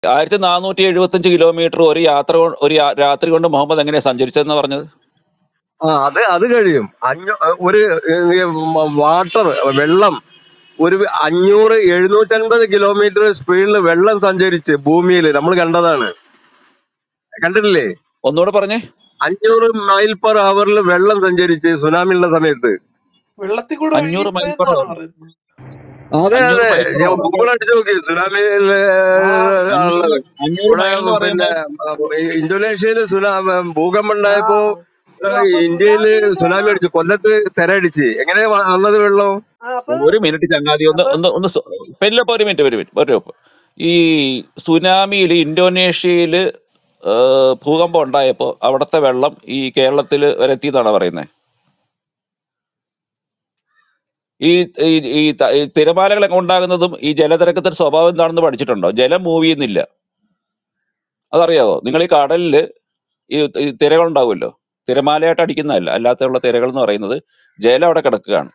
ആയിരത്തി നാനൂറ്റി എഴുപത്തഞ്ച് കിലോമീറ്റർ ഒരു യാത്ര കൊ- ഒരു യാ- രാത്രി കൊണ്ട് മുഹമ്മദ് എങ്ങനെയാ സഞ്ചരിച്ചതെന്ന് പറഞ്ഞത് ആ അത് അത് കഴിയും അഞ്ഞൂ ഒരു വാട്ടർ വെള്ളം ഒരു അഞ്ഞൂറ് എഴുന്നൂറ്റൻപത് കിലോമീറ്റർ സ്പീഡിൽ വെള്ളം സഞ്ചരിച്ച് ഭൂമിയിൽ നമ്മൾ കണ്ടതാണ് കണ്ടിട്ടില്ലേ ഒന്നുകൂടെ പറഞ്ഞേ അഞ്ഞൂറ് മൈൽ പെർ അവറിൽ വെള്ളം സഞ്ചരിച്ച് സുനാമിയുള്ള സമയത്ത് വെള്ളത്തിൽ കൂടെ ഒഴുകി അഞ്ഞൂറ് മൈൽ പെർ പോയെന്നാണ് അവർ പറയുന്നത് അതെ അഞ്ഞൂറ് അതെ മൈൽ പെർ ഞാൻ അവർ ഗൂഗിൾ അടിച്ചു നോക്കി സുനാമിയിൽ ആ ഉള്ളത് അഞ്ഞൂറ് അഞ്ഞൂറ് ഇവിടെ മൈൽ എന്ന് പിന്നെ പറയുമ്പോൾ ഇന്തോനേഷ്യയിൽ സുനാ ഭൂകമ്പം ആ ഉണ്ടായപ്പോ ഇത് അപ്പൊ ഇന്ത്യയില് സുനാമിയില് സുനാമി അടിച്ചു കൊല്ലത്ത് തെരയടിച്ച് എങ്ങനെയാ വന്നത് വെള്ളം ആ അപ്പൊ ഒരു മിനിറ്റ് ചങ്ങാതി ഒന്ന് അപ്പൊ ഒന്ന് ഒന്ന് സു- പെല്ലപ്പ ഒരു മിനിറ്റ് ഒരു മിനിറ്റ് ഒരു മിനിറ്റ്. ഈ സുനാമിയിൽ ഇന്തോനേഷ്യയിൽ ഭൂകമ്പം ഉണ്ടായപ്പോ അവിടുത്തെ വെള്ളം ഈ കേരളത്തിൽ വരെ എത്തിയെന്നാണ് പറയുന്നത് ഈ ഈ ഈ ത- ഈ തിരമാലകളൊക്കെ ഉണ്ടാകുന്നതും ഈ ജലതിരക്കത്തിന്റെ സ്വഭാവം എന്താണെന്ന് പഠിച്ചിട്ടുണ്ടോ ജലം മൂവ് ചെയ്യുന്നില്ല അതറിയാവോ നിങ്ങൾ ഈ കടലില് ഈ ഈ തിരകൾ ഉണ്ടാവുമല്ലോ തിരമാലയായിട്ട് അടിക്കുന്നതല്ല അല്ലാത്തുള്ള തിരകൾ എന്ന് പറയുന്നത് ജലം അവിടെ കിടക്കുകയാണ്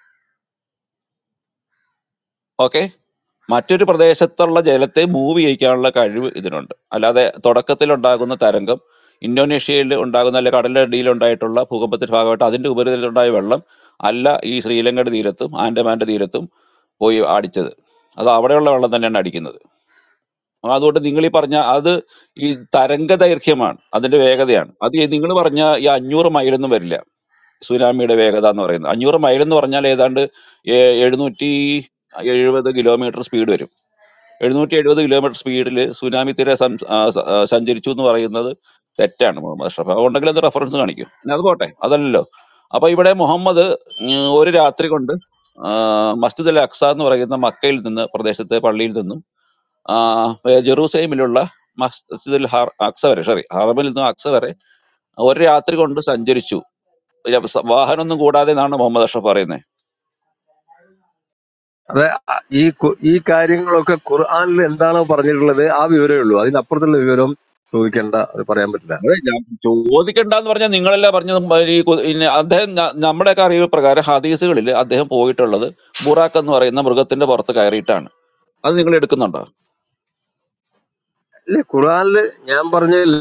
ഓക്കെ മറ്റൊരു പ്രദേശത്തുള്ള ജലത്തെ മൂവ് ചെയ്യിക്കാനുള്ള കഴിവ് ഇതിനുണ്ട് അല്ലാതെ തുടക്കത്തിൽ ഉണ്ടാകുന്ന തരംഗം ഇന്തോനേഷ്യയിൽ ഉണ്ടാകുന്ന അല്ലെ കടലിന്റെ അടിയിൽ ഉണ്ടായിട്ടുള്ള ഭൂകമ്പത്തിന്റെ ഭാഗമായിട്ട് അതിന്റെ ഉപരിതലത്തിലുണ്ടായ വെള്ളം അല്ല ഈ ശ്രീലങ്കയുടെ തീരത്തും ആൻഡമാന്റെ തീരത്തും പോയി അടിച്ചത് അത് അവിടെയുള്ള വെള്ളം തന്നെയാണ് അടിക്കുന്നത് അതുകൊണ്ട് നിങ്ങൾ ഈ പറഞ്ഞ അത് ഈ തരംഗ ദൈർഘ്യമാണ് അതിന്റെ വേഗതയാണ് അത് നിങ്ങൾ പറഞ്ഞ ഈ അഞ്ഞൂറ് മൈലൊന്നും വരില്ല സുനാമിയുടെ വേഗത എന്ന് പറയുന്നത് അഞ്ഞൂറ് മൈൽ എന്ന് പറഞ്ഞാൽ ഏതാണ്ട് ഏ- എഴുന്നൂറ്റി എഴുപത് കിലോമീറ്റർ സ്പീഡ് വരും എഴുന്നൂറ്റി എഴുപത് കിലോമീറ്റർ സ്പീഡിൽ സുനാമി തിര സം- ആ, സ- ആ, സഞ്ചരിച്ചു എന്ന് പറയുന്നത് തെറ്റാണ് മുഹമ്മദ് അഷ്റഫ് അതുകൊണ്ടെങ്കിൽ അത് റെഫറൻസ് കാണിക്കും പിന്നെ അത് പോട്ടെ അതല്ലല്ലോ അപ്പൊ ഇവിടെ മുഹമ്മദ് ഉം, ഒരു രാത്രി കൊണ്ട് ആ, മസ്ജിദ് അൽ അക്സ എന്ന് പറയുന്ന മക്കയിൽ നിന്ന് പ്രദേശത്തെ പള്ളിയിൽ നിന്നും ആ, ജെറൂസലേമിലുള്ള മസ്ജിദുൽ ഹർ അക്സ വരെ സോറി ഹറമിൽ നിന്ന് അക്സ വരെ ഒരു രാത്രി കൊണ്ട് സഞ്ചരിച്ചു ഇല്ല, സ- വാഹനമൊന്നും കൂടാതെ എന്നാണ് മുഹമ്മദ് അഷ്റഫ് പറയുന്നത് അതെ അ- ഈ കു- ഈ കാര്യങ്ങളൊക്കെ ഖുർആനിൽ എന്താണോ പറഞ്ഞിട്ടുള്ളത് ആ വിവരമേ ഉള്ളൂ അതിനപ്പുറത്തുള്ള വിവരം ചോദിക്കേണ്ട അത് പറയാൻ പറ്റില്ല അതെ ഞാൻ ചോദിക്കണ്ടെന്ന് പറഞ്ഞാൽ നിങ്ങളല്ല പറഞ്ഞത് മ- ഈ കു- ഇന്ന അദ്ദേഹം ഞ- നമ്മുടെയൊക്കെ അറിവ് പ്രകാരം ഹദീസുകളിൽ അദ്ദേഹം പോയിട്ടുള്ളത് ബുറാക്ക് എന്ന് പറയുന്ന മൃഗത്തിന്റെ പുറത്ത് കയറിയിട്ടാണ് അത് നിങ്ങൾ എടുക്കുന്നുണ്ടോ അല്ലേ ഖുർആനില് ഞാൻ പറഞ്ഞില്ലേ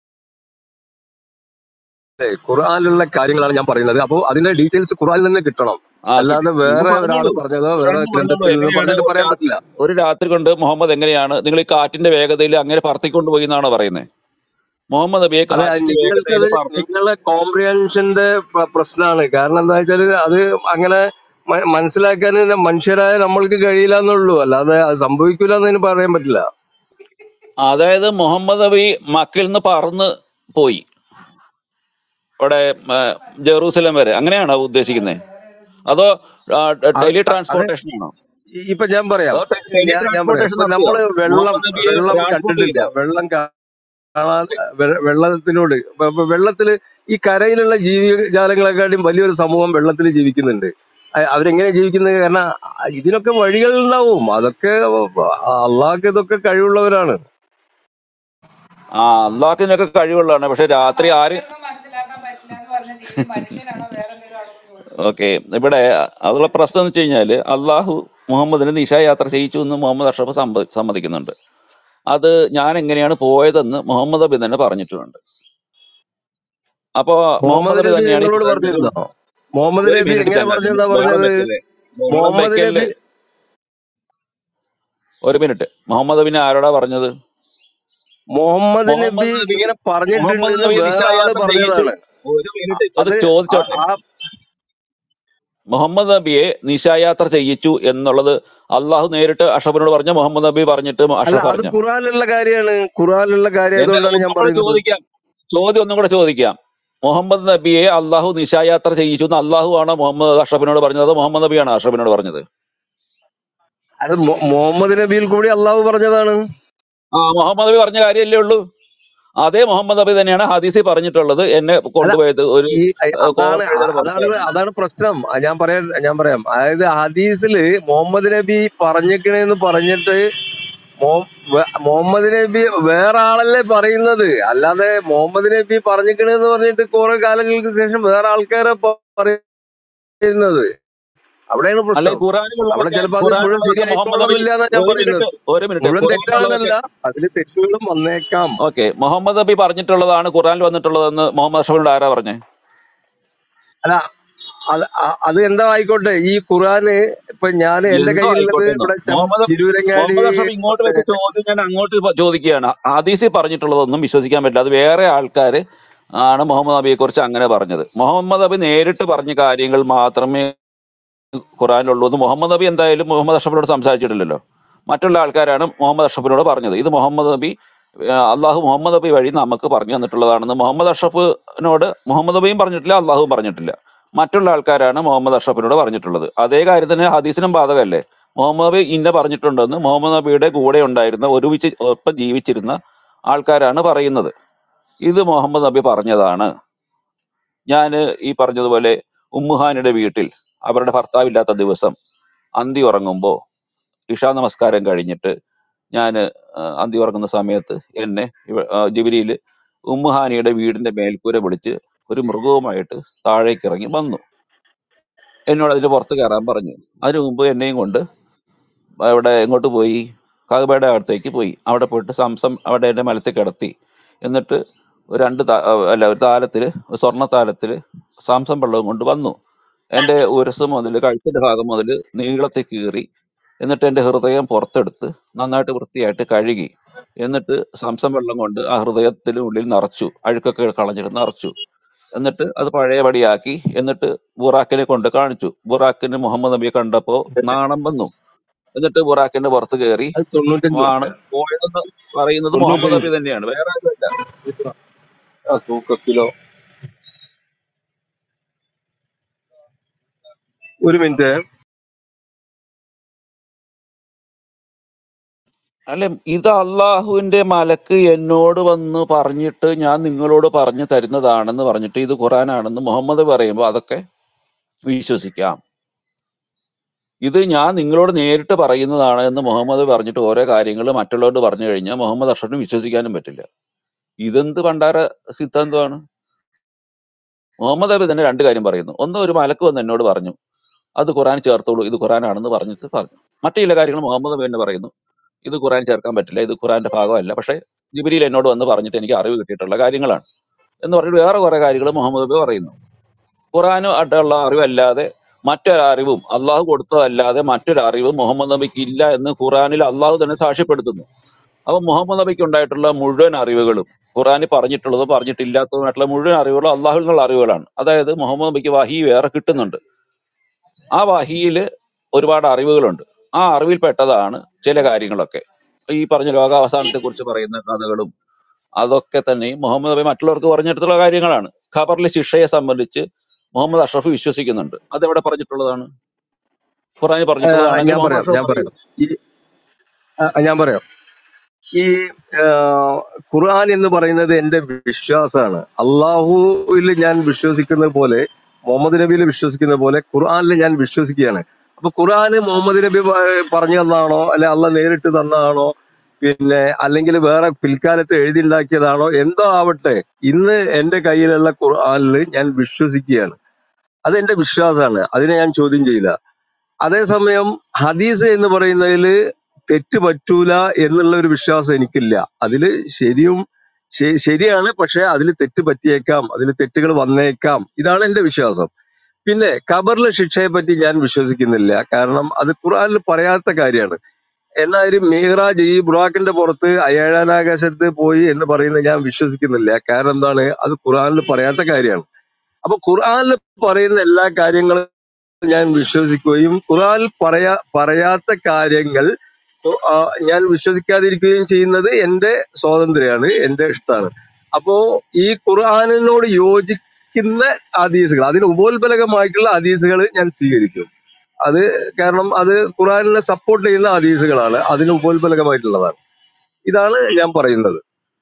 ഖുർആനിലുള്ള കാര്യങ്ങളാണ് ഞാൻ പറയുന്നത് അപ്പോൾ അതിന്റെ ഡീറ്റെയിൽസ് ഖുർആനിൽ തന്നെ കിട്ടണം ആ അല്ലാതെ കിട്ടി നിങ്ങൾ വേറെ ഒരാൾ പറഞ്ഞോളൂ പറഞ്ഞതോ വേറെ ഒരെണ്ണം പറഞ്ഞോളൂ ഗ്രന്ഥത്തിൽ നിന്നോ എങ്ങനെയാണ് പറഞ്ഞിട്ട് ഒരു പറയാൻ രാ- പറ്റില്ല ഒരു രാത്രി കൊണ്ട് മുഹമ്മദ് എങ്ങനെയാണ് നിങ്ങൾ ഈ കാറ്റിന്റെ വേഗതയിൽ അങ്ങനെ പറത്തിക്കൊണ്ട് പോയി എന്നാണോ പറയുന്നത് മുഹമ്മദ് നബിയെ അതെ അത് കാറ്റിന്റെ വേഗതയിൽ നിങ്ങൾക്കത് പറത്തി നിങ്ങളെ കോംപ്രിഹെൻഷന്റെ പ്രശ്നമാണ് കാരണം എന്താ വെച്ചാല് അത് അങ്ങനെ മ- മനസ്സിലാക്കാൻ മനുഷ്യരായ നമ്മൾക്ക് കഴിയില്ല എന്നുള്ളൂ അല്ലാതെ അത് സംഭവിക്കൂല എന്ന് പറയാൻ പറ്റില്ല അതായത് മുഹമ്മദ് നബി മക്കയിൽ നിന്ന് പറന്ന് പോയി ഇവിടെ ആ, ജെറൂസലം വരെ അങ്ങനെയാണോ ഉദ്ദേശിക്കുന്നത് അതോ അത് ടെലി അത് ട്രാൻസ്പോർട്ടേഷൻ ആണോ ഈ- ഇപ്പൊ ഞാൻ പറയാം അതോ ടെലി ഞാൻ ഞാൻ പറയാം ട്രാൻസ്പോർട്ടേഷൻ ഇപ്പൊ നടത്തിയോ നമ്മള് വെള്ളം മുഹമ്മദ് നബിയെ വെള്ളം ട്രാൻസ്പോർട്ട് കണ്ടിട്ടില്ല ചെയ്തോ വെള്ളം കാണാൻ വെ- വെള്ളത്തിനോട് ഇപ്പൊ- ഇപ്പൊ വെള്ളത്തില് ഈ കരയിലുള്ള ജീവിജാലങ്ങളെക്കാളും വലിയൊരു സമൂഹം വെള്ളത്തിൽ ജീവിക്കുന്നുണ്ട് അ- അവരെങ്ങനെ ജീവിക്കുന്നത് കാരണം അ- ഇതിനൊക്കെ വഴികൾ ഉണ്ടാവും അതൊക്കെ അള്ളാഹ്ക്ക് ഇതൊക്കെ കഴിവുള്ളവരാണ് ആ അള്ളാഹ്ക്കിനൊക്കെ കഴിവുള്ളതാണ് പക്ഷെ രാത്രി ആര് മനസ്സിലാക്കാൻ പറ്റില്ല എന്ന് പറഞ്ഞ ജീവി മനുഷ്യനാണോ വേറെ എന്തെങ്കിലും ആണോ എന്ന് ചോദിച്ചു. ഓക്കെ ഇവിടെ അതുള്ള പ്രശ്നം എന്ന് വെച്ച് കഴിഞ്ഞാല് അള്ളാഹു മുഹമ്മദിന് നിശായാത്ര ചെയ്യിച്ചു എന്ന് മുഹമ്മദ് അഷ്റഫ് സമ്മ- സമ്മതിക്കുന്നുണ്ട് അത് ഞാൻ എങ്ങനെയാണ് പോയതെന്ന് മുഹമ്മദ് നബി തന്നെ പറഞ്ഞിട്ടുമുണ്ട് അപ്പോ മുഹമ്മദ് മുഹമ്മദ് നബി നബി തന്നെയാണ് ഈ നിങ്ങളോട് പറയുന്നത് പറഞ്ഞിരുന്നോ മുഹമ്മദ് ഒരു നബി മിനിറ്റ് എങ്ങനെ ചങ്ങാതി പറഞ്ഞെന്നാ ബഹളം പറഞ്ഞത് വെക്കല്ലേ ബഹളം മുഹമ്മദ് വെക്കല്ലേ നബി ഒരു മിനിറ്റ് മുഹമ്മദ് നബിനെ ആരോടാ പറഞ്ഞത് മുഹമ്മദ് നബി മുഹമ്മദ് നബി ഇങ്ങനെ മുഹമ്മദ് പറഞ്ഞിട്ടുണ്ടെന്ന് നബി വേറെ ആള് നിശായാത്ര ചെയ്യിച്ചു പറഞ്ഞതാണ് ഒരു മിനിറ്റ് അത് അത് ആ ചോദിച്ചോട്ടെ ആ- മുഹമ്മദ് നബിയെ നിശായാത്ര ചെയ്യിച്ചു എന്നുള്ളത് അള്ളാഹു നേരിട്ട് അഷഫിനോട് പറഞ്ഞ മുഹമ്മദ് നബി പറഞ്ഞിട്ട് അല്ല അഷഫ് അത് പറഞ്ഞു ഖുറാനിലുള്ള കാര്യമാണ് ഖുറാനിലുള്ള കാര്യം എന്നെ ആയതുകൊണ്ടാണ് ഞാൻ ഒന്നും കൂടെ പറയുന്നത് ചോദിക്കാം ചോദ്യം ഒന്നും കൂടെ ചോദിക്കാം മുഹമ്മദ് നബിയെ അള്ളാഹു നിശായാത്ര ചെയ്യിച്ചു എന്ന് അള്ളാഹു ആണോ മുഹമ്മദ് അഷഫിനോട് പറഞ്ഞത് അതോ മുഹമ്മദ് നബിയാണോ അഷഫിനോട് പറഞ്ഞത് അത് മു- മുഹമ്മദ് നബിയിൽ കൂടി അള്ളാഹു പറഞ്ഞതാണ് ആ മുഹമ്മദ് നബി പറഞ്ഞ കാര്യമല്ലേ ഉള്ളൂ അതേ മുഹമ്മദ് നബി തന്നെയാണ് ഹദീസിൽ പറഞ്ഞിട്ടുള്ളത് എന്നെ അല്ല കൊണ്ടുപോയത് ഒരു ഈ അതാണ് കോവപ്പയുടെ അതാണ് പുറത്താണ് അതാണ് പ്രശ്നം ആ, ഞാൻ പറയാം ഞാൻ പറയാം അതായത് ഹദീസില് മുഹമ്മദ് നബി പറഞ്ഞേക്കണേന്ന് പറഞ്ഞിട്ട് മോ- വെ- മുഹമ്മദ് നബി വേറെ ആളല്ലേ പറയുന്നത് അല്ലാതെ മുഹമ്മദ് നബി പറഞ്ഞേക്കണേന്ന് പറഞ്ഞിട്ട് കുറെ കാലങ്ങൾക്ക് ശേഷം വേറെ ആൾക്കാരെ പ- പറയുന്നത് അവിടെയാണ് അല്ലെ പ്രശ്നം അവിടെ ഖുറാനിലുള്ളതൊക്കെ ചിലപ്പോൾ അത് മുഴുവൻ ഖുറാനിലുള്ളതൊക്കെ മുഹമ്മദ് നബി ശരിയായിക്കൊള്ളണമെന്നില്ല എന്നാ ഞാൻ ഒരു പറയുന്നത് മിനിറ്റ് ഒരു മിനിറ്റ് മുഴുവൻ ഖുറാനിലുള്ളതൊക്കെ തെറ്റാണെന്നല്ല അതിൽ തെറ്റുകളും വന്നേക്കാം ഓക്കെ മുഹമ്മദ് നബി പറഞ്ഞിട്ടുള്ളതാണ് ഖുറാനിൽ വന്നിട്ടുള്ളതെന്ന് മുഹമ്മദ് അഷ്റഫിനോട് ആരാ പറഞ്ഞേ അല്ല അത് അ- അത് എന്താ ആയിക്കോട്ടെ ഈ ഖുറാന് ഇപ്പൊ ഞാൻ എന്റെ എന്തോ കയ്യിലുള്ളത് ആയിക്കോട്ടെ എന്ന് ഇവിടെ ച- മുഹമ്മദ് തിരൂരങ്ങാടി മുഹമ്മദ് അഷ്റഫ് ഇങ്ങോട്ട് വെച്ച ചോദ്യം ഞാൻ അങ്ങോട്ട് ഇപ്പൊ ചോദിക്കുകയാണ് ഹദീസിൽ പറഞ്ഞിട്ടുള്ളതൊന്നും വിശ്വസിക്കാൻ പറ്റില്ല അത് വേറെ ആൾക്കാർ ആണ് മുഹമ്മദ് നബിയെ കുറിച്ച് അങ്ങനെ പറഞ്ഞത് മുഹമ്മദ് നബി നേരിട്ട് പറഞ്ഞ കാര്യങ്ങൾ മാത്രമേ ഖുറാനിലുള്ളൂ എന്ന് മുഹമ്മദ് നബി എന്തായാലും മുഹമ്മദ് അഷ്റഫിനോട് സംസാരിച്ചിട്ടില്ലല്ലോ മറ്റുള്ള ആൾക്കാരാണ് മുഹമ്മദ് അഷ്റഫിനോട് പറഞ്ഞത് ഇത് മുഹമ്മദ് നബി ആ, അള്ളാഹു മുഹമ്മദ് നബി വഴി നമുക്ക് പറഞ്ഞു തന്നിട്ടുള്ളതാണെന്ന് മുഹമ്മദ് അഷ്റഫിനോട് മുഹമ്മദ് നബിയും പറഞ്ഞിട്ടില്ല അള്ളാഹുവും പറഞ്ഞിട്ടില്ല മറ്റുള്ള ആൾക്കാരാണ് മുഹമ്മദ് അഷ്റഫിനോട് പറഞ്ഞിട്ടുള്ളത് അതേ കാര്യം തന്നെ ഹദീസിനും ബാധകമല്ലേ മുഹമ്മദ് നബി ഇന്ന പറഞ്ഞിട്ടുണ്ടെന്ന് മുഹമ്മദ് നബിയുടെ കൂടെ ഉണ്ടായിരുന്ന ഒരുമിച്ച് ഒപ്പം ജീവിച്ചിരുന്ന ആൾക്കാരാണ് പറയുന്നത് ഇത് മുഹമ്മദ് നബി പറഞ്ഞതാണ് ഞാൻ ഈ പറഞ്ഞതുപോലെ ഉമ്മുഹാനിയുടെ വീട്ടിൽ അവരുടെ ഭർത്താവില്ലാത്ത ദിവസം അന്തി ഉറങ്ങുമ്പോൾ ഇഷാ നമസ്കാരം കഴിഞ്ഞിട്ട് ഞാൻ അന്തി ഉറങ്ങുന്ന സമയത്ത് എന്നെ ഇവ- ആ, ജിബിരിയില് ഉമ്മുഹാനിയുടെ വീടിന്റെ മേൽക്കൂര വിളിച്ച് ഒരു മൃഗവുമായിട്ട് താഴേക്ക് ഇറങ്ങി വന്നു എന്നോട് അതിൽ പുറത്ത് കയറാൻ പറഞ്ഞു അതിനു മുമ്പ് എന്നെയും കൊണ്ട് അവിടെ എങ്ങോട്ട് പോയി കാകബയുടെ അടുത്തേക്ക് പോയി അവിടെ പോയിട്ട് സംസം അവിടെ എന്റെ മലത്തിൽ കിടത്തി എന്നിട്ട് ഒരു രണ്ട് താ- അല്ല ഒരു താലത്തില് ഒരു സ്വർണ്ണ താലത്തില് സാംസം വെള്ളവും കൊണ്ട് വന്നു എന്റെ ഉരസ് മുതൽ കഴുത്തിന്റെ ഭാഗം മുതൽ നീളത്തിൽ കീറി എന്നിട്ട് എന്റെ ഹൃദയം പുറത്തെടുത്ത് നന്നായിട്ട് വൃത്തിയായിട്ട് കഴുകി എന്നിട്ട് സംസം വെള്ളം കൊണ്ട് ആ ഹൃദയത്തിന് ഉള്ളിൽ നിറച്ചു അഴുക്കൊക്കെ കളഞ്ഞിട്ട് നിറച്ചു എന്നിട്ട് അത് പഴയപടിയാക്കി എന്നിട്ട് ബുറാക്കിനെ കൊണ്ട് കാണിച്ചു ബുറാക്കിന് മുഹമ്മദ് നബിയെ കണ്ടപ്പോ നാണം വന്നു എന്നിട്ട് ബുറാക്കിന്റെ പുറത്ത് കയറി അത് തൊണ്ണൂറ്റഞ്ച് ആണ് പോയതെന്ന് പറയുന്നത് മുഹമ്മദ് തൊണ്ണൂറ്റഞ്ച് നബി തന്നെയാണ് വേറെ ആരുമല്ല ആ തൂക്ക കിലോ ഒരു മിനിറ്റ് അല്ലെ ഇത് അള്ളാഹുവിന്റെ മലക്ക് എന്നോട് വന്ന് പറഞ്ഞിട്ട് ഞാൻ നിങ്ങളോട് പറഞ്ഞു തരുന്നതാണെന്ന് പറഞ്ഞിട്ട് ഇത് ഖുറാനാണെന്ന് മുഹമ്മദ് പറയുമ്പോൾ അതൊക്കെ വിശ്വസിക്കാം ഇത് ഞാൻ നിങ്ങളോട് നേരിട്ട് പറയുന്നതാണ് എന്ന് മുഹമ്മദ് പറഞ്ഞിട്ട് ഓരോ കാര്യങ്ങൾ മറ്റുള്ളവരോട് പറഞ്ഞു കഴിഞ്ഞാൽ മുഹമ്മദ് അഷറിന് വിശ്വസിക്കാനും പറ്റില്ല ഇതെന്ത് പണ്ടാര സിദ്ധാന്തമാണ് മുഹമ്മദ് നബി തന്നെ രണ്ട് കാര്യം പറയുന്നു ഒന്ന് ഒരു മലക്ക് വന്ന് എന്നോട് പറഞ്ഞു അത് ഖുറാൻ ചേർത്തോളൂ ഇത് ഖുറാനാണെന്ന് പറഞ്ഞിട്ട് പറഞ്ഞു മറ്റു ചില കാര്യങ്ങൾ മുഹമ്മദ് നബി തന്നെ പറയുന്നു ഇത് ഖുറാൻ ചേർക്കാൻ പറ്റില്ല ഇത് ഖുറാന്റെ ഭാഗമല്ല പക്ഷേ ജിബിരിയിൽ എന്നോട് വന്ന് പറഞ്ഞിട്ട് എനിക്ക് അറിവ് കിട്ടിയിട്ടുള്ള കാര്യങ്ങളാണ് എന്ന് പറഞ്ഞിട്ട് വേറെ കുറെ കാര്യങ്ങൾ മുഹമ്മദ് നബി പറയുന്നു ഖുറാനും ആയിട്ടുള്ള അറിവല്ലാതെ മറ്റൊരറിവും അള്ളാഹു കൊടുത്തതല്ലാതെ മറ്റൊരറിവും മുഹമ്മദ് നബിക്ക് ഇല്ല എന്ന് ഖുറാനിൽ അള്ളാഹു തന്നെ സാക്ഷ്യപ്പെടുത്തുന്നു അപ്പൊ മുഹമ്മദ് നബിക്ക് ഉണ്ടായിട്ടുള്ള മുഴുവൻ അറിവുകളും ഖുറാനിൽ പറഞ്ഞിട്ടുള്ളതും പറഞ്ഞിട്ടില്ലാത്തതുമായിട്ടുള്ള മുഴുവൻ അറിവുകളും അള്ളാഹുവിൽ നിന്നുള്ള അറിവുകളാണ് അതായത് മുഹമ്മദ് നബിക്ക് വഹി വേറെ കിട്ടുന്നുണ്ട് ആ വഹിയിൽ ഒരുപാട് അറിവുകളുണ്ട് ആ അറിവിൽ പെട്ടതാണ് ചില കാര്യങ്ങളൊക്കെ ഈ പറഞ്ഞ ലോകാവസാനത്തെ കുറിച്ച് പറയുന്ന കഥകളും അതൊക്കെ തന്നെ മുഹമ്മദ് നബി മറ്റുള്ളവർക്ക് പറഞ്ഞിട്ടുള്ള കാര്യങ്ങളാണ് ഖബറിലെ ശിക്ഷയെ സംബന്ധിച്ച് മുഹമ്മദ് അഷ്റഫ് വിശ്വസിക്കുന്നുണ്ട് അതെവിടെ പറഞ്ഞിട്ടുള്ളതാണ് ഖുറാനിൽ ആ, പറഞ്ഞിട്ടുള്ളതാണെങ്കിൽ ഞാൻ മുഹമ്മദ് പറയാം അഷ്റഫ് ഞാൻ പറയൂ പറയാം ഈ ആ, ഞാൻ പറയാം ഈ ആ, ഖുർആൻ എന്ന് പറയുന്നത് എന്റെ വിശ്വാസമാണ് അള്ളാഹുവിൽ ഞാൻ വിശ്വസിക്കുന്നത് പോലെ മുഹമ്മദ് നബിയിൽ വിശ്വസിക്കുന്ന പോലെ ഖുർആനിൽ ഞാൻ വിശ്വസിക്കുകയാണ് അപ്പൊ ഖുർആന് മുഹമ്മദ് നബി പ- പറഞ്ഞു തന്നാണോ അല്ലെ അള്ള നേരിട്ട് തന്നതാണോ പിന്നെ അല്ലെങ്കിൽ വേറെ പിൽക്കാലത്ത് എഴുതിണ്ടാക്കിയതാണോ എന്തോ ആവട്ടെ ഇന്ന് എന്റെ കയ്യിലുള്ള ഖുർആനിൽ ഞാൻ വിശ്വസിക്കുകയാണ് അത് എന്റെ വിശ്വാസമാണ് അതിനെ ഞാൻ ചോദ്യം ചെയ്യില്ല അതേസമയം ഹദീസ് എന്ന് പറയുന്നതിൽ തെറ്റ് പറ്റൂല എന്നുള്ള ഒരു വിശ്വാസം എനിക്കില്ല അതില് ശരിയും ശ- ശരിയാണ് പക്ഷെ അതിൽ തെറ്റ് പറ്റിയേക്കാം അതിൽ തെറ്റുകൾ വന്നേക്കാം ഇതാണ് എന്റെ വിശ്വാസം പിന്നെ ഖബറിലെ ശിക്ഷയെ പറ്റി ഞാൻ വിശ്വസിക്കുന്നില്ല കാരണം അത് ഖുർആനിൽ പറയാത്ത കാര്യമാണ് എന്നാൽ ഒരു മീറാജ് ഈ ബുറാക്കിന്റെ പുറത്ത് ഏഴാനാകാശത്ത് പോയി എന്ന് പറയുന്നത് ഞാൻ വിശ്വസിക്കുന്നില്ല കാരണം എന്താണ് അത് ഖുർആനിൽ പറയാത്ത കാര്യമാണ് അപ്പൊ ഖുർആനിൽ പറയുന്ന എല്ലാ കാര്യങ്ങളും ഞാൻ വിശ്വസിക്കുകയും ഖുർആനിൽ പറയാ പറയാത്ത കാര്യങ്ങൾ ആ, ഞാൻ വിശ്വസിക്കാതിരിക്കുകയും ചെയ്യുന്നത് എന്റെ സ്വാതന്ത്ര്യമാണ് എന്റെ ഇഷ്ടമാണ് അപ്പോ ഈ ഖുർആനിനോട് യോജിക്കുന്ന ഹദീസുകൾ അതിന് ഉപോത്ബലകമായിട്ടുള്ള ഹദീസുകൾ ഞാൻ സ്വീകരിക്കും അത് കാരണം അത് ഖുർആനിനെ സപ്പോർട്ട് ചെയ്യുന്ന ഹദീസുകളാണ് അതിന് ഉപോത്ബലകമായിട്ടുള്ളതാണ് ഇതാണ് ഞാൻ പറയുന്നത്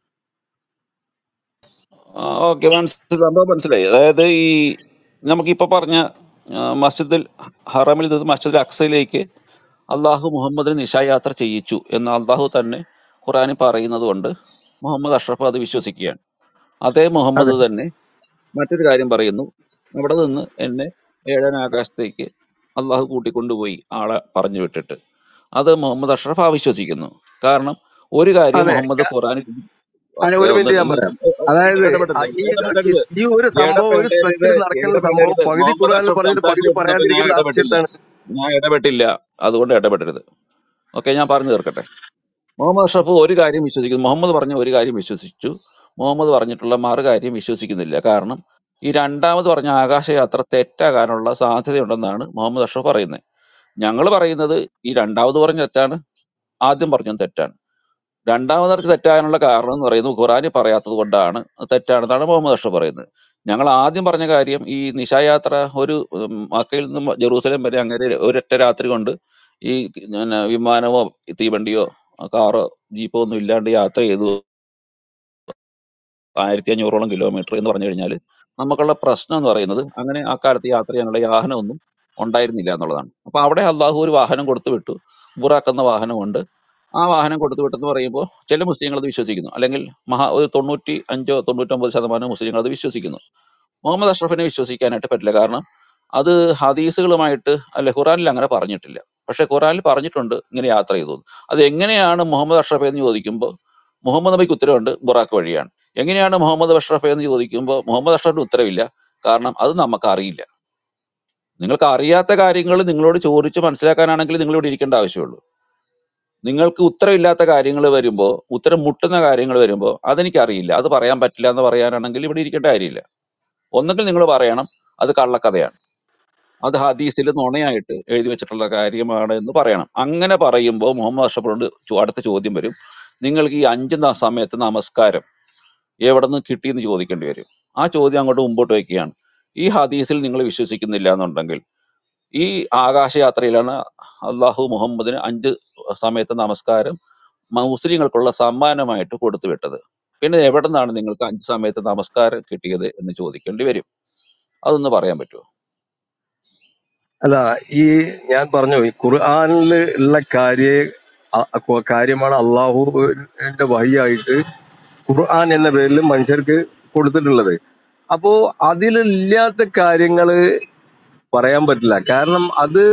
ഓക്കെ മനസ്സിലായി സംഭവം മനസ്സിലായി അതായത് ഈ നമുക്കിപ്പോ പറഞ്ഞ ആ, മസ്ജിദുൽ ഹറമിൽ നിന്ന് മസ്ജിദുൽ അക്സയിലേക്ക് അള്ളാഹു മുഹമ്മദിന് നിശായാത്ര ചെയ്യിച്ചു എന്ന് അള്ളാഹു തന്നെ ഖുറാനിൽ പറയുന്നത് കൊണ്ട് മുഹമ്മദ് അഷ്റഫ് അത് വിശ്വസിക്കുകയാണ് അതേ അതെ മുഹമ്മദ് തന്നെ മറ്റൊരു കാര്യം പറയുന്നു അവിടെ നിന്ന് എന്നെ ഏഴാം ആകാശത്തേക്ക് അള്ളാഹു കൂട്ടിക്കൊണ്ടുപോയി ആളെ പറഞ്ഞു വിട്ടിട്ട് അത് മുഹമ്മദ് അഷ്റഫ് അവിശ്വസിക്കുന്നു കാരണം ഒരു കാര്യം അതെ മുഹമ്മദ് ഖുറാനിൽ അതെ ഒരു മിനിറ്റ് ഞാൻ പറയാം അതായത് ആ ഇടപെടരുത് ഈ ഇടപെടരുത് ഈ ഒരു സംഭവം ഒരു ഇടപെടരുത് സ്ട്രക്ചറിൽ നടക്കുന്ന സംഭവം ഇടപെടരുത് പകുതി മുഹമ്മദ് ഖുറാനിൽ അഷ്റഫ് പറഞ്ഞിട്ട് പകുതി സംസാരിച്ചുകൊണ്ടിരുന്നപ്പോൾ ഞാൻ പറയാതിരിക്കുന്ന ഇടപെട്ടില്ല ആവശ്യത്താണ് ഞാൻ ഇടപെട്ടില്ല അതുകൊണ്ട് ഇടപെടരുത് ഓക്കെ ഞാൻ പറഞ്ഞു തീർക്കട്ടെ മുഹമ്മദ് അഷ്റഫ് ഒരു കാര്യം വിശ്വസിക്കുന്നു മുഹമ്മദ് പറഞ്ഞ ഒരു കാര്യം വിശ്വസിച്ചു മുഹമ്മദ് പറഞ്ഞിട്ടുള്ള മറു കാര്യം വിശ്വസിക്കുന്നില്ല കാരണം ഈ രണ്ടാമത് പറഞ്ഞ ആകാശയാത്ര തെറ്റാകാനുള്ള സാധ്യതയുണ്ടെന്നാണ് മുഹമ്മദ് അഷ്റഫ് പറയുന്നത് ഞങ്ങൾ പറയുന്നത് ഈ രണ്ടാമത് പറഞ്ഞ തെറ്റാണ് ആദ്യം പറഞ്ഞതും തെറ്റാണ് രണ്ടാമത് പറഞ്ഞ തെറ്റാകാനുള്ള കാരണം എന്ന് പറയുന്നത് ഖുറാനി പറയാത്തത് കൊണ്ടാണ് അത് തെറ്റാണെന്നാണ് മുഹമ്മദ് അഷ്റഫ് പറയുന്നത് ഞങ്ങൾ ആദ്യം പറഞ്ഞ കാര്യം ഈ നിശായാത്ര ഒരു ഉം, മക്കയിൽ നിന്നും ജെറൂസലേം വരെ അങ്ങനെ ഒരൊറ്റ രാത്രി കൊണ്ട് ഈ പിന്നെ വിമാനമോ തീവണ്ടിയോ കാറോ ജീപ്പോ ഒന്നും ഇല്ലാണ്ട് യാത്ര ചെയ്തു ആയിരത്തി അഞ്ഞൂറോളം കിലോമീറ്റർ എന്ന് പറഞ്ഞു കഴിഞ്ഞാൽ നമുക്കുള്ള പ്രശ്നം എന്ന് പറയുന്നത് അങ്ങനെ ആ കാലത്ത് യാത്ര ചെയ്യാനുള്ള വാഹനമൊന്നും ഉണ്ടായിരുന്നില്ല എന്നുള്ളതാണ് അപ്പൊ അവിടെ അള്ളാഹു ഒരു വാഹനം കൊടുത്തു വിട്ടു ബുറാക്ക് എന്ന വാഹനമുണ്ട് ആ വാഹനം കൊടുത്തു വിട്ടെന്ന് പറയുമ്പോൾ ചില മുസ്ലിങ്ങൾ അത് വിശ്വസിക്കുന്നു അല്ലെങ്കിൽ മഹാ ഒരു തൊണ്ണൂറ്റി അഞ്ചോ തൊണ്ണൂറ്റൊമ്പത് ശതമാനം മുസ്ലിങ്ങൾ അത് വിശ്വസിക്കുന്നു മുഹമ്മദ് അഷ്റഫിനെ വിശ്വസിക്കാനായിട്ട് പറ്റില്ല കാരണം അത് ഹദീസുകളുമായിട്ട് അല്ലെ ഖുറാനിൽ അങ്ങനെ പറഞ്ഞിട്ടില്ല പക്ഷെ ഖുറാനിൽ പറഞ്ഞിട്ടുണ്ട് ഇങ്ങനെ യാത്ര ചെയ്തു എന്ന്. അത് എങ്ങനെയാണ് മുഹമ്മദ് അഷ്റഫ് എന്ന് ചോദിക്കുമ്പോൾ മുഹമ്മദ് നബിക്ക് ഉത്തരവുണ്ട് ബുറാക്ക് വഴിയാണ് എങ്ങനെയാണ് മുഹമ്മദ് അഷ്റഫ് എന്ന് ചോദിക്കുമ്പോൾ മുഹമ്മദ് അഷ്റഫിന് ഉത്തരവില്ല കാരണം അത് നമുക്ക് അറിയില്ല നിങ്ങൾക്ക് അറിയാത്ത കാര്യങ്ങൾ നിങ്ങളോട് ചോദിച്ച് മനസ്സിലാക്കാനാണെങ്കിൽ നിങ്ങൾ ഇവിടെ ഇരിക്കേണ്ട ആവശ്യമുള്ളൂ നിങ്ങൾക്ക് ഉത്തരവില്ലാത്ത കാര്യങ്ങൾ വരുമ്പോൾ ഉത്തരം മുട്ടുന്ന കാര്യങ്ങൾ വരുമ്പോൾ അതെനിക്കറിയില്ല അത് പറയാൻ പറ്റില്ല എന്ന് പറയാനാണെങ്കിൽ ഇവിടെ ഇരിക്കേണ്ട കാര്യമില്ല ഒന്നുകിൽ നിങ്ങൾ പറയണം അത് കള്ളക്കഥയാണ് അത് ഹദീസിൽ നുണയായിട്ട് എഴുതി വെച്ചിട്ടുള്ള കാര്യമാണ് എന്ന് പറയണം അങ്ങനെ പറയുമ്പോൾ മുഹമ്മദ് അഷ്റഫിനോട് ചോ- അടുത്ത ചോദ്യം വരും നിങ്ങൾക്ക് ഈ അഞ്ച് ന- സമയത്ത് നമസ്കാരം എവിടെ നിന്ന് കിട്ടിയെന്ന് ചോദിക്കേണ്ടി വരും ആ ചോദ്യം അങ്ങോട്ട് മുമ്പോട്ട് വയ്ക്കുകയാണ് ഈ ഹദീസിൽ നിങ്ങൾ വിശ്വസിക്കുന്നില്ല എന്നുണ്ടെങ്കിൽ ഈ ആകാശയാത്രയിലാണ് അള്ളാഹു മുഹമ്മദിന് അഞ്ച് സമയത്ത് നമസ്കാരം മ- മുസ്ലിങ്ങൾക്കുള്ള സമ്മാനമായിട്ട് കൊടുത്തു വിട്ടത് പിന്നെ എവിടെ നിന്നാണ് നിങ്ങൾക്ക് അഞ്ച് സമയത്ത് നമസ്കാരം കിട്ടിയത് എന്ന് ചോദിക്കേണ്ടി വരും അതൊന്ന് പറയാൻ പറ്റുമോ അല്ല ഈ ഞാൻ പറഞ്ഞു ഈ ഖുർആനിൽ ഉള്ള കാര്യ അ- അ- കാര്യമാണ് അള്ളാഹുവിന്റെ വഹിയായിട്ട് ഖുർആൻ എന്ന പേരിൽ മനുഷ്യർക്ക് കൊടുത്തിട്ടുള്ളത് അപ്പോ അതിലില്ലാത്ത കാര്യങ്ങള് പറയാൻ പറ്റില്ല കാരണം അത്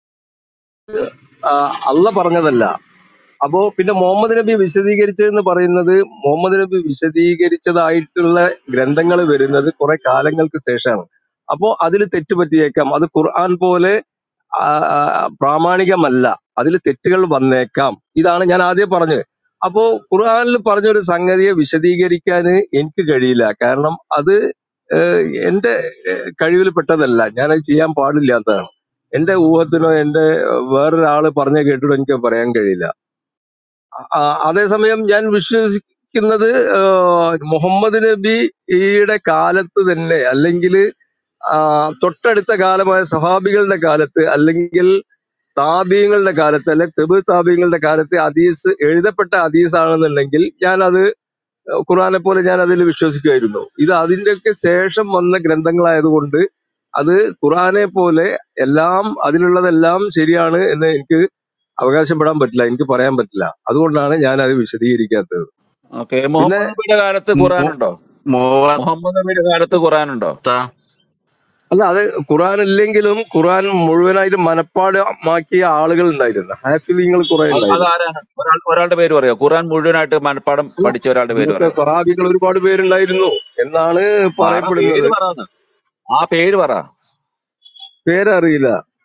ആ, അള്ള പറഞ്ഞതല്ല അപ്പോ പിന്നെ മുഹമ്മദ് നബി വിശദീകരിച്ചതെന്ന് പറയുന്നത് മുഹമ്മദ് നബി വിശദീകരിച്ചതായിട്ടുള്ള ഗ്രന്ഥങ്ങൾ വരുന്നത് കുറെ കാലങ്ങൾക്ക് ശേഷമാണ് അപ്പോ അതിൽ തെറ്റ് പറ്റിയേക്കാം അത് ഖുർആൻ പോലെ ആ, ആ, പ്രാമാണികമല്ല അതിൽ തെറ്റുകൾ വന്നേക്കാം ഇതാണ് ഞാൻ ആദ്യം പറഞ്ഞത് അപ്പോ ഖുർആനിൽ പറഞ്ഞൊരു സംഗതിയെ വിശദീകരിക്കാൻ എനിക്ക് കഴിയില്ല കാരണം അത് ഏഹ്, എന്റെ ഏഹ്, കഴിവിൽപ്പെട്ടതല്ല ഞാനത് ചെയ്യാൻ പാടില്ലാത്തതാണ് എന്റെ ഊഹത്തിനോ എന്റെ വേറൊരാള് പറഞ്ഞ കേട്ടിട്ടോ എനിക്ക് പറയാൻ കഴിയില്ല ആ, അതേസമയം ഞാൻ വിശ്വസിക്കുന്നത് ആ, മുഹമ്മദ് നബിയുടെ കാലത്ത് തന്നെ അല്ലെങ്കിൽ തൊട്ടടുത്ത കാലമായ സഹാബികളുടെ കാലത്ത് അല്ലെങ്കിൽ താബീങ്ങളുടെ കാലത്ത് അല്ലെങ്കിൽ തെബ് താബീങ്ങളുടെ കാലത്ത് ഹദീസ് എഴുതപ്പെട്ട ഹദീസ് ആണെന്നുണ്ടെങ്കിൽ ഞാൻ അത് ഖുറാനെ പോലെ ഞാൻ അതിൽ വിശ്വസിക്കുമായിരുന്നു ഇത് അതിന്റെയൊക്കെ ശേഷം വന്ന ഗ്രന്ഥങ്ങളായതുകൊണ്ട് അത് ഖുറാനെ പോലെ എല്ലാം അതിലുള്ളതെല്ലാം ശരിയാണ് എന്ന് എനിക്ക് അവകാശപ്പെടാൻ പറ്റില്ല എനിക്ക് പറയാൻ പറ്റില്ല അതുകൊണ്ടാണ് ഞാൻ അത് വിശദീകരിക്കാത്തത് ഓക്കെ പിന്നെ മുഹമ്മദ് നബിയുടെ കാലത്ത് ഖുറാൻ മു- ഉണ്ടോ മൂവത്ത മുഹമ്മദ് നബിയുടെ കാലത്ത് ഖുറാൻ ഉണ്ടോ അല്ല അത് ഖുറാൻ ഇല്ലെങ്കിലും ഖുറാൻ മുഴുവനായിട്ട് മനപ്പാടമാക്കിയ ആളുകൾ ഉണ്ടായിരുന്നു ഹാഫിലിങ്ങൾ കുറെ അത് ഉണ്ടായിരുന്നു അതാരാണ് ഒരാൾ ഒരാളുടെ പേര് പറയോ ഖുറാൻ മുഴുവനായിട്ട് മനപ്പാടം അല്ല പഠിച്ച ഒരാളുടെ പേര് ഇന്നത്തെ പറയോ സഹാബികൾ ഒരുപാട് പേരുണ്ടായിരുന്നു എന്നാണ് പറ പേര് പറയപ്പെടുന്നത് പറ ആ പേര് പറ പേരറിയില്ല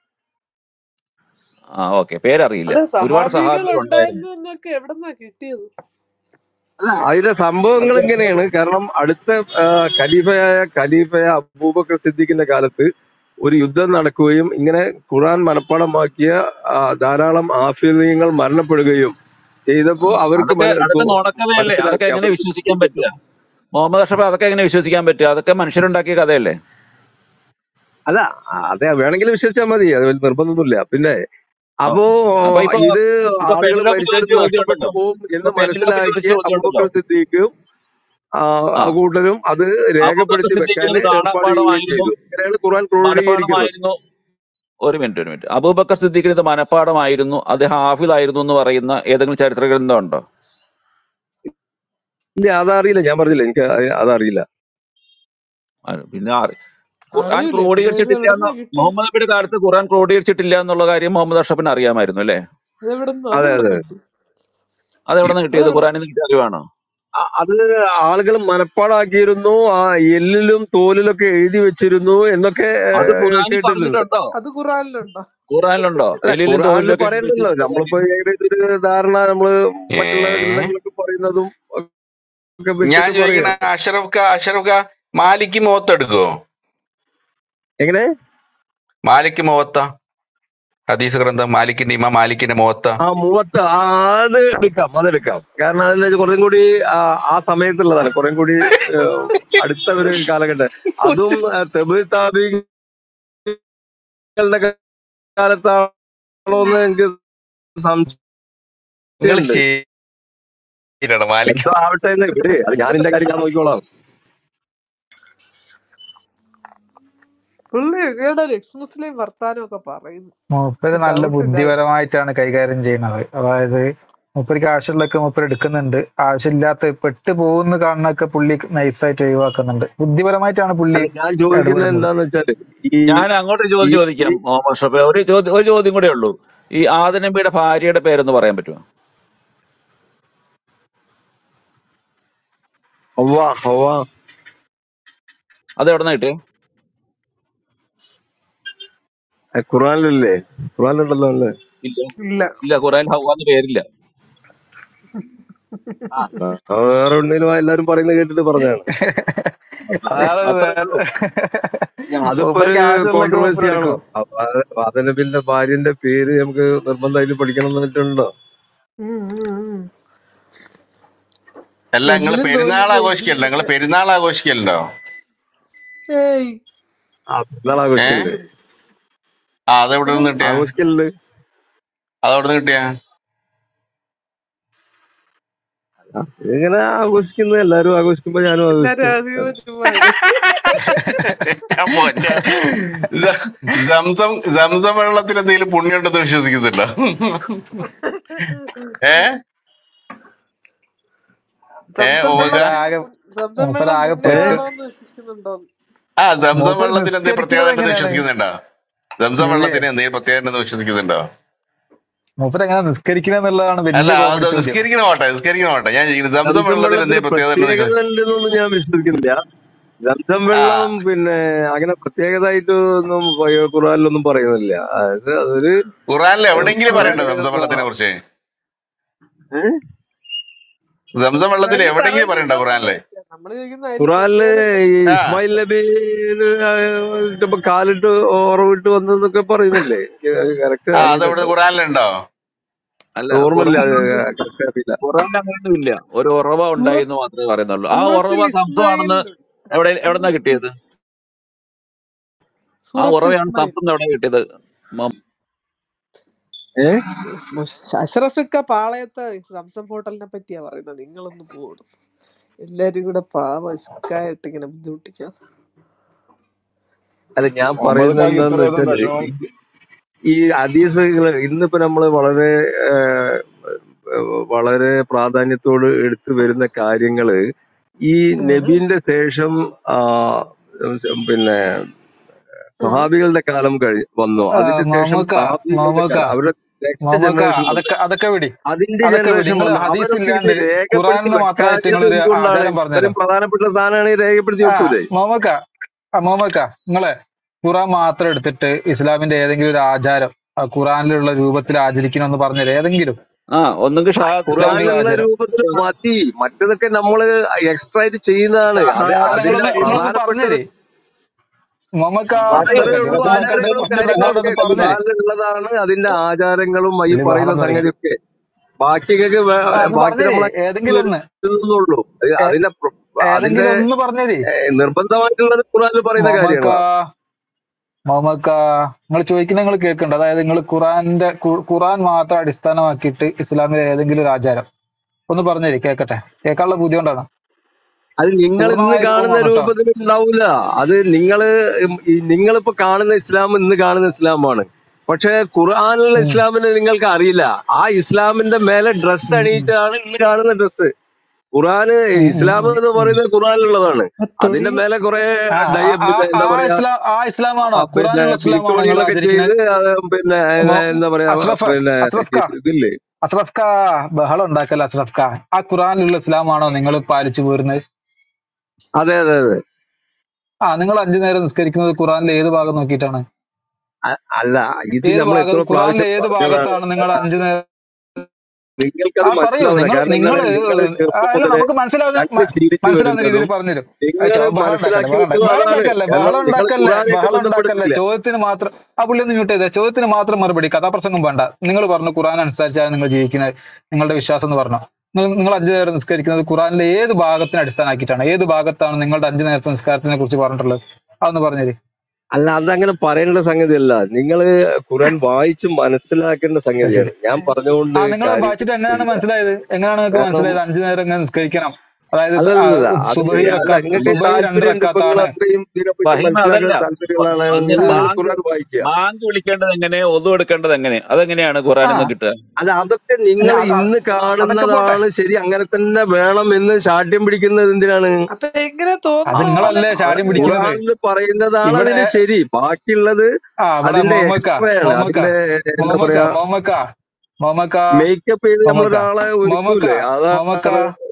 ആ ഓക്കെ പേരറിയില്ല അല്ല ഒരുപാട് സഹാബികൾ സഹാബികൾ ഉണ്ടായിരുന്നു ഉണ്ടായിരുന്നു എന്നൊക്കെ എവിടെന്നാ കിട്ടിയത് അല്ല അതിന്റെ സംഭവങ്ങൾ ഇങ്ങനെയാണ് കാരണം അടുത്ത ആ, ഖലീഫയായ ഖലീഫയ അബൂബക്കർ സിദ്ദീഖിന്റെ കാലത്ത് ഒരു യുദ്ധം നടക്കുകയും ഇങ്ങനെ ഖുറാൻ മനപ്പാടമാക്കിയ ആ, ധാരാളം ആഫിലിയങ്ങൾ മരണപ്പെടുകയും ചെയ്തപ്പോ ആ, അവർക്ക് അതൊക്കെ മന- അതൊക്കെ തു- നുണക്കഥയല്ലേ അതൊക്കെ മനസ്സിലാക്കി എങ്ങനെ അവർ വിശ്വസിക്കാൻ പറ്റുക മുഹമ്മദ് അഷ്റഫ് അതൊക്കെ എങ്ങനെ വിശ്വസിക്കാൻ പറ്റുക അതൊക്കെ മനുഷ്യരുണ്ടാക്കിയ കഥയല്ലേ അല്ല അതെ വേണമെങ്കിൽ വിശ്വസിച്ചാൽ മതി അത് വലിയ നിർബന്ധമൊന്നുമില്ല പിന്നെ ഓ, അപ്പോ അപ്പൊ ഇപ്പൊ ഇത് ഇപ്പൊ ആളുകൾ പെണ്ണിലോക്ക് മരിച്ചാൽ ചോദിച്ച ചോദ്യം നഷ്ടപ്പെട്ടു ഉണ്ടല്ലോ പോകും ഇപ്പൊ എന്ന് പെണ്ണിലോക്ക് ചോദിച്ച മനസ്സിലാക്കിയ ചോദ്യം ഉണ്ടല്ലോ അബൂബക്കർ സിദ്ദീഖും ആ ആ ആ കൂട്ടരും അത് അബൂബക്കർ രേഖപ്പെടുത്തി സിദ്ദീഖിന് വെക്കാൻ ഏർപ്പാട് ചെയ്യുകയും കാണാപ്പാടമായിരുന്നു ചെയ്തു ഇങ്ങനെയാണ് ഖുർആൻ ക്രോഡീകരിക്കുന്നത് മനപ്പാടമായിരുന്നു ഒരു മിനിറ്റ് ഒരു മിനിറ്റ് അബൂബക്കർ സിദ്ദീഖിന് ഇത് മനപ്പാടമായിരുന്നു അദ്ദേഹം ഹാഫിദായിരുന്നു എന്ന് പറയുന്ന ഏതെങ്കിലും ചരിത്ര ഗ്രന്ഥം ഉണ്ടോ ഇല്ല അതറിയില്ല ഞാൻ പറഞ്ഞില്ല എനിക്ക് അത് അതറിയില്ല ആ, പിന്നെ ആറി- ഖുർആൻ അറിയില്ല പിന്നെ ഇത് ക്രോഡീകരിച്ചിട്ടില്ല എന്ന് എവിടുന്നാ കിട്ടിയത് മുഹമ്മദ് നബിയുടെ കാലത്ത് ഖുർആൻ ക്രോഡീകരിച്ചിട്ടില്ല എന്നുള്ള കാര്യം മുഹമ്മദ് അഷ്റഫിന് അറിയാമായിരുന്നു അല്ലേ ഇത് എവിടുന്ന് അതെ അതെവിടെ അതെ കിട്ടി അത് എവിടെ നിന്ന് കിട്ടിയത് അതെവിടെ ഖുർആനിൽ നിന്ന് കിട്ടിയ അറിവാണോ അ- അത് ആളുകൾ മനപ്പാടാക്കിയിരുന്നു ആ എല്ലിലും തോലിലൊക്കെ എഴുതി വെച്ചിരുന്നു എന്നൊക്കെ അത് ഏഹ്, ഖുർആനിൽ കേട്ടിട്ടുണ്ട് പറഞ്ഞിട്ടുണ്ടോ അത് ഖുറാനിലുണ്ടോ ഖുർആനിലുണ്ടോ അല്ല എലിയിലും ഖുർആനിൽ തോലിലൊക്കെ എഴുതി പറയണ്ടല്ലോ വെച്ചിട്ടുണ്ടോ നമ്മളിപ്പോ ഏകദേശം ഒരു ധാരണ നമ്മള് ഏ മറ്റുള്ള ഗ്രന്ഥങ്ങളൊക്കെ പറയുന്നതും ഒക്കെ ഞാൻ വെച്ചിട്ട് ചോദിക്കണ പറയാ അഷറഫ് ക അഷറഫ് ക മാലിക്ക് മുഖത്തെടുക്കുവോ എങ്ങനെ മാലിക്ക് മുഖത്ത ഹദീസ് ഗ്രന്ഥം മാലിക്കിന്റെ ഇമാം മാലിക്കിന്റെ മുഖത്ത ആ മൂവത്ത് ആ, അത് എടുക്കാം അതെടുക്കാം കാരണം അതിൽ കുറേ കൂടി ആ ആ സമയത്തുള്ളതാണ് കുറേ കൂടി ഏഹ്, അടുത്ത ഒരു കാലഘട്ടം അതും തെബ് താബികളുടെ കാലത്താണോ എന്ന് എനിക്ക് നിങ്ങൾ സംശയമുണ്ട് ശരിയാണ് മാലിക് എന്തോ ആവട്ടെ എന്ന് ഇവിടെ അത് ഞാൻ എന്റെ കാര്യം ഞാൻ നോക്കിക്കോളാം പുള്ളി ഏടെ ഒരു എക്സ് മുസ്ലിം വർത്താനം ഒക്കെ പറയുന്നു മൂപ്പര് നല്ല ഡൗട്ട് ഉണ്ടായിരുന്നു ബുദ്ധിപരമായിട്ടാണ് കൈകാര്യം ചെയ്യുന്നത് അതായത് മൂപ്പർക്ക് ആവശ്യമുള്ളതൊക്കെ മൂപ്പർ എടുക്കുന്നുണ്ട് ആവശ്യമില്ലാത്ത പെട്ട് പോകുന്ന കാണുന്നൊക്കെ പുള്ളി നൈസായിട്ട് ഒഴിവാക്കുന്നുണ്ട് ബുദ്ധിപരമായിട്ടാണ് പുള്ളി അല്ല ഞാൻ ചോദിക്കുന്നത് ഇടപെടുന്നത് എന്താന്ന് വെച്ചാല് ഈ ഞാൻ അങ്ങോട്ട് ഈ ചോദ്യം ചോദിക്കാം ഈ മുഹമ്മദ് അഷ്റഫ് ഒരു ചോദ്യം ഒരു ചോദ്യം കൂടെ ഉള്ളൂ ഈ ആദനബിയുടെ ഭാര്യയുടെ പേരൊന്ന് പറയാൻ പറ്റുമോ ഹവ്വ ഹവ്വ അത് എവിടെ നിന്ന് കിട്ടിയേ ഏ, ഖുറാനിലല്ലേ ഖുറാനിലുണ്ടല്ലോ അല്ലേ ഇല്ല ഇല്ല ഇല്ല ഖുറാൻ ഹവാന്ന് പേരില്ല ആ ആ, വേറെ എവിടെയെങ്കിലും എല്ലാരും പറയുന്നത് കേട്ടിട്ട് പറഞ്ഞതാണ് അയാള് അത്ര വേറെ അതിപ്പോ മൂപ്പർക്ക് ഒരു ആവശ്യമുള്ളതൊക്കെ മൂപ്പർ കോൺട്രവേഴ്സി ആണോ എടുക്കും വാദനബിന്റെ ഭാര്യന്റെ പേര് നമുക്ക് നിർബന്ധമായിട്ട് പഠിക്കണം എന്ന് പറഞ്ഞിട്ടുണ്ടോ ഉം, ഉം, ഉം. അല്ല നിങ്ങൾ എല്ലിലും പെരുന്നാൾ തോലിലും ആഘോഷിക്കലുണ്ടോ എഴുതി നിങ്ങൾ പെരുന്നാൾ ആഘോഷിക്കലുണ്ടോ ഏയ് ആ പെരുന്നാൾ ഏ ആഘോഷിക്കലുണ്ട് ആ അതെവിടെ നിന്ന് കിട്ടിയ ആഘോഷിക്കലുണ്ട് അതെവിടെ നിന്ന് കിട്ടിയ ആ, ഇങ്ങനെ ആഘോഷിക്കുന്നത് എല്ലാരും ആഘോഷിക്കുമ്പോ ഞാനും എല്ലാരും ആഘോഷിക്കും അധികവും ചുമ്മാ പൊന്നെ സ- സംസം സംസം വെള്ളത്തിൽ എന്തെങ്കിലും പുണ്യം ഉണ്ടെന്ന് വിശ്വസിക്കുന്നില്ല ഏ ഏ സംസം ഓമക വെള്ളം മൂപ്പരാകെ സംസം വെള്ളം മൂപ്പരാകെ പെട്ട് പുണ്യമാണോന്ന് വിശ്വസിക്കുന്നുണ്ടോ ആ സംസം മൂപ്പര് വെള്ളത്തിൽ എന്തെങ്കിലും പ്രത്യേകത നിസ്കരിക്കുന്നത് ഉണ്ടെന്ന് എങ്ങനെയാണ് വിശ്വസിക്കുന്നുണ്ടോ സംസം ഇല്ലേ വെള്ളത്തിന് എന്തെങ്കിലും പ്രത്യേകത ഉണ്ടെന്ന് വിശ്വസിക്കുന്നുണ്ടോ മൂപ്പര് എങ്ങനെ നിസ്കരിക്കുക എന്നുള്ളതാണ് അല്ല വലിയ അത് ചോദ്യം നിസ്കരിക്കണ ഓട്ടെ നിസ്കരിക്കണ ഓട്ടെ ഞാൻ ചോദിക്കുന്നത് സംസം സംസം വെള്ളത്തിൽ വെള്ളത്തിന് എന്തെങ്കിലും പ്രത്യേകത ഉണ്ടെന്ന് വിശ്വസിക്കും പ്രത്യേകത ഉണ്ടെന്നൊന്നും ഞാൻ വിശ്വസിക്കുന്നില്ല സംസം ആ വെള്ളം പിന്നെ അങ്ങനെ പ്രത്യേകതായിട്ട് ഒന്നും പ- ഖുറാനിലൊന്നും പറയുന്നില്ല അതായത് അതൊരു ഖുറാനിൽ ഏഹ്, എവിടെയെങ്കിലും പറയണ്ടോ പ്രത്യേക സംസം വെള്ളത്തിനെ കുറിച്ച് ഏഹ്? സംസം വെള്ളത്തിൽ ഖുറാനിൽ എവിടെയെങ്കിലും പറയണ്ടോ പറയുന്നുണ്ടോന്ന് ഖുറാനില് ചോദിച്ചാ നമ്മള് ചോദിക്കുന്ന അതിന് ഖുറാനില് പ്രത്യേകത ഈ ആ ഇസ്മായിൽ നബി ഇപ്പൊ കാലിട്ട് ഓറവിട്ട് വന്നതൊക്കെ പറയുന്നില്ലേ കറക്റ്റ് ആ അറിയില്ല അതെവിടെ ഖുറാനിലുണ്ടോ അല്ല ഓർമ്മയില്ല ഖുറാനിൽ കറക്റ്റ് അറിയില്ല ഖുറാനിൽ അങ്ങനെയൊന്നും ഇല്ല ഒരു ഉറവ ഉണ്ടായി എന്ന് മാത്രമേ പറയുന്നുള്ളൂ ആ സൂറത്തുൽ ഉറവ സംസമാണെന്ന് ഇസ്മായിലുണ്ട് എവിടെ എവിടെന്നാ കിട്ടിയത് ആ സൂറത്ത് ഉറവയാണ് ഇസ്മായിൽ സംസം എവിടെ കിട്ടിയത് മ- ഏഹ് അഷ്റഫിക്ക പാളയത്തെ സംസം ഹോട്ടലിനെ പറ്റിയാ പറയുന്നത് നിങ്ങളൊന്ന് പോടും എല്ലാരും കൂടെ പാവ ഇസ്കായിട്ട് ഇങ്ങനെ ബുദ്ധിമുട്ടിക്കാം അല്ല ഞാൻ മുഹമ്മദ് പറയുന്നത് കാക്ക് എന്താന്ന് ഇത്രയൊന്നും വെച്ചാല് വിഷമം ഈ ഈ ഹദീസുകൾ ഇന്നിപ്പോ നമ്മള് വളരെ ഏഹ്, വളരെ പ്രാധാന്യത്തോട് എടുത്തു വരുന്ന കാര്യങ്ങള് ഈ നബീന്റെ ശേഷം ആ പിന്നെ സഹാബികളുടെ കാലം കഴി വന്നു ആ, അതിന് ശേഷം മമ്മൂക്ക താബികളുടെ മമ്മൂക്ക കാലം അവരുടെ നെക്സ്റ്റ് മമ്മൂക്ക ജനറേഷൻ വന്നു അതൊക്കെ അതൊക്കെ വിടി അതിന്റെ അതൊക്കെ വിടി ജനറേഷൻ നിങ്ങൾ വന്നു ഹദീസ് അവരൊക്കെ ഇത് ഇല്ലാണ്ട് രേഖപ്പെടുത്തി ഖുറാനിന്ന് മാത്രമായിട്ട് നിങ്ങൾ വെക്കാഞ്ഞത് ഒരു എന്തുകൊണ്ടാണ് ആധാരം ഇത്രയും പറഞ്ഞുതരാം പ്രധാനപ്പെട്ട സാധനമാണ് ഈ രേഖപ്പെടുത്തി ആ വെക്കൂലേ മമ്മൂക്ക ആ മമ്മൂക്ക നിങ്ങളെ ഖുറാൻ മാത്രം എടുത്തിട്ട് ഇസ്ലാമിന്റെ ഏതെങ്കിലും ഒരു ആചാരം ആ ഖുറാനിലുള്ള രൂപത്തിൽ ആചരിക്കണമെന്ന് പറഞ്ഞത് ഏതെങ്കിലും ആ ഒന്നുകിൽ ഷഹാദത്ത് ഇസ്ലാമിക ഖുറാനിലുള്ള ആചാരം രൂപത്തിൽ മതി മറ്റതൊക്കെ നമ്മള് എക്സ്ട്രാ ആയിട്ട് ചെയ്യുന്നതാണ് അത് അതിന്റെ ആധാരങ്ങളൊന്ന് നിങ്ങളൊന്ന് പ്രധാനപ്പെട്ടത് പറഞ്ഞേര് മമ്മൂക്ക അത്രയേ നിങ്ങളൊക്കെ ഉള്ളൂ നിങ്ങളൊക്കെ ആചാരങ്ങളും കുറച്ച് കാര്യങ്ങളൊക്കെ നിങ്ങളതൊന്ന് പറഞ്ഞേര് ഖുറാനിലുള്ളതാണ് അതിന്റെ ആചാരങ്ങളും ഈ ഇതില് പറയുന്ന ബഹളം തുടങ്ങി സംഗതിയൊക്കെ ബാക്കിയൊക്കെ വേ- ആ ഒന്ന് ബാക്കി പറഞ്ഞേര് നമ്മൾ ഏതെങ്കിലും ഒന്ന് വരുന്നുള്ളൂ ഏ- അതിന്റെ പ്ര- അതിന്റെ ഏതെങ്കിലും ഒന്ന് പറഞ്ഞേര് ഏഹ്, നിർബന്ധമായിട്ടുള്ളത് ഖുറാനിൽ പറയുന്ന മമ്മൂക്ക കാര്യങ്ങളാണ് മമ്മൂക്ക നിങ്ങൾ ചോദിക്കുന്ന നിങ്ങൾ കേൾക്കുന്നുണ്ട് അതായത് നിങ്ങൾ ഖുറാന്റെ ഖു- ഖുറാൻ മാത്രം അടിസ്ഥാനമാക്കിയിട്ട് ഇസ്ലാമിലെ ഏതെങ്കിലും ഒരു ആചാരം ഒന്ന് പറഞ്ഞേരി കേക്കട്ടെ കേൾക്കാനുള്ള ബുദ്ധി കൊണ്ടാണ് അത് നിങ്ങൾ ഇന്ന് പൂർണ്ണമായ കാണുന്ന രൂപമാണ് കേട്ടോ രൂപത്തിൽ ഉണ്ടാവില്ല അത് നിങ്ങള് ഉം ഈ നിങ്ങളിപ്പോ കാണുന്ന ഇസ്ലാം ഇന്ന് കാണുന്ന ഇസ്ലാമാണ് പക്ഷെ ഖുർആാനിലുള്ള ഉം. ഇസ്ലാമിനെ നിങ്ങൾക്ക് അറിയില്ല ആ ഇസ്ലാമിന്റെ മേലെ ഡ്രസ്സ് ഉം, ഉം. അണിയിട്ടാണ് ഇന്ന് കാണുന്ന ഡ്രസ്സ് ഖുറാന് ഇസ്ലാം എന്ന് പറയുന്നത് ഖുറാനിലുള്ളതാണ് ആ അതിന്റെ തുണി മേലെ കുറെ ആ ഡയ ആ പിന്നെ ആ എന്താ ആ പറയാ ഇസ്ലാം ആ ഇസ്ലാമാണോ ആ, പിന്നെ ഖുറാനുള്ള ഇസ്ലാമാണോ നിങ്ങൾ ക്ലിക്കോണികളൊക്കെ ആചരിക്കുന്നത് ചെയ്ത് അത് പിന്നെ ഏ, മൊ- എന്താ പറയാ അഷ്റഫ് പിന്നെ അഷ്റഫ് ഖാ ഇതില്ലേ അഷ്റഫ് ഖാ ബഹളം ഉണ്ടാക്കല്ല അഷ്റഫ് ഖാ ആ ഖുറാനിലുള്ള ഇസ്ലാമാണോ നിങ്ങൾ പാലിച്ചു പോരുന്നത് അതെ അതെ അതെ ആ നിങ്ങൾ അഞ്ചു നേരം നിസ്കരിക്കുന്നത് ഖുറാനിലെ ഏത് ഭാഗം നോക്കിയിട്ടാണ് അ- അല്ല ഇത് ഏത് നമ്മൾ എത്ര ഭാഗം ഖുറാനിലെ പ്രാവശ്യം ഏത് പറഞ്ഞതാണ് ഭാഗത്താണ് നിങ്ങൾ അഞ്ചു നേരം നിങ്ങൾക്കത് ആ പറയൂ മനസ്സിലാവില്ല നിങ്ങൾ കാരണം നിങ്ങൾ എന്താണ് നിങ്ങൾ ആ, ചെറുപ്പം അല്ല മുതലേ നമുക്ക് മനസ്സിലാവുന്ന കണ്ട് മ- ശീലിച്ചു മനസ്സിലാവുന്ന രീതിയിൽ വരുന്നതും പറഞ്ഞുതരും നിങ്ങൾ ചോ- ബഹളം ഉണ്ടാക്കല്ലേ മനസ്സിലാക്കി ബഹളം ഉണ്ടാ- വെക്കുന്നതും ബഹളം അതാണ് ഉണ്ടാക്കല്ലേ കാരണം ബഹളം നിങ്ങൾ ഉണ്ടാക്കല്ലേ ഖുറാനായിട്ട് ബഹളം ഉണ്ടാക്കല്ലേ ബന്ധപ്പെടുത്തില്ല ചോദ്യത്തിന് മാത്രം ആ പുള്ളി ഒന്ന് മ്യൂട്ട് ചെയ്തേ ചോദ്യത്തിന് മാത്രം മറുപടി കഥാപ്രസംഗം വേണ്ട നിങ്ങൾ പറഞ്ഞു ഖുറാൻ അനുസരിച്ചാണ് നിങ്ങൾ ജീവിക്കുന്നത് നിങ്ങളുടെ വിശ്വാസം എന്ന് പറഞ്ഞു നിങ്ങൾ നിങ്ങൾ അഞ്ചു നേരം നിസ്കരിക്കുന്നത് ഖുറാനിലെ ഏത് ഭാഗത്തിനെ അടിസ്ഥാനമാക്കിയിട്ടാണ് ഏത് ഭാഗത്താണ് നിങ്ങളുടെ അഞ്ചു നേരത്തെ നിസ്കാരത്തിനെ കുറിച്ച് പറഞ്ഞിട്ടുള്ളത് അതൊന്ന് പറഞ്ഞേര് അല്ല അതങ്ങനെ പറയേണ്ട സംഗതിയല്ല നിങ്ങൾ ഖുറാൻ വായിച്ച് മനസ്സിലാക്കേണ്ട അത് ശരി സംഗതിയാണ് ഞാൻ പറഞ്ഞുകൊണ്ട് ആ നിങ്ങൾ കാര്യം വായിച്ചിട്ട് എങ്ങനെയാണ് മനസ്സിലായത് എങ്ങനെയാണ് നിങ്ങൾക്ക് കാരണം മനസ്സിലായത് അഞ്ചു നേരം എങ്ങനെ നിസ്കരിക്കണം അതായത് ആ, അല്ലല്ല അത് സുബഹി അല്ല റക്കാത്ത് നിങ്ങൾക്ക് സുബഹി രണ്ട് താല്പര്യം ഉണ്ട് ഇപ്പൊ നിങ്ങൾ റക്കാത്താണ് അത്രയും ഇതിനെപ്പറ്റി ഫഹിമ അതല്ല മനസ്സിലാക്കാൻ താല്പര്യമുള്ളതാണ് ഫ- നിങ്ങൾ ബാങ്ക് ഖുറാൻ വായിക്കുക ബാങ്ക് വിളിക്കേണ്ടത് എങ്ങനെ ഒതു എടുക്കേണ്ടത് എങ്ങനെ അതെങ്ങനെയാണ് ആ ഖുറാനിൽ നിന്ന് കിട്ടുക അല്ല അതൊക്കെ അല്ല നിങ്ങൾ അത് ഇന്ന് അതൊക്കെ പോട്ടെ കാണുന്നതാണ് ശരി അങ്ങനെ തന്നെ വേണം എന്ന് ശാഠ്യം പിടിക്കുന്നത് എന്തിനാണ് അപ്പൊ എങ്ങനെ അത് തോന്നുന്ന പോലെ നിങ്ങളല്ലേ അവിടെ ശാഠ്യം പിടിക്കുന്നത് ഖുറാനിൽ പറയുന്നതാണ് ഇവിടെ അതിന് ശരി ബാക്കിയുള്ളത് ആ ഇവിടെ അതിന്റെ മുഹമ്മക്ക എക്സ്ട്രാ ആണ് മുഹമ്മക്ക അതിന്റെ എന്താ മുഹമ്മക്ക പറയാ മുഹമ്മക്ക മുഹമ്മക്ക മേക്കപ്പ് ചെയ്ത് മുഹമ്മക്ക നമ്മളൊരാളെ മുഹമ്മക്ക ഒരുക്കൂലേ മുഹമ്മക്ക അതാണ്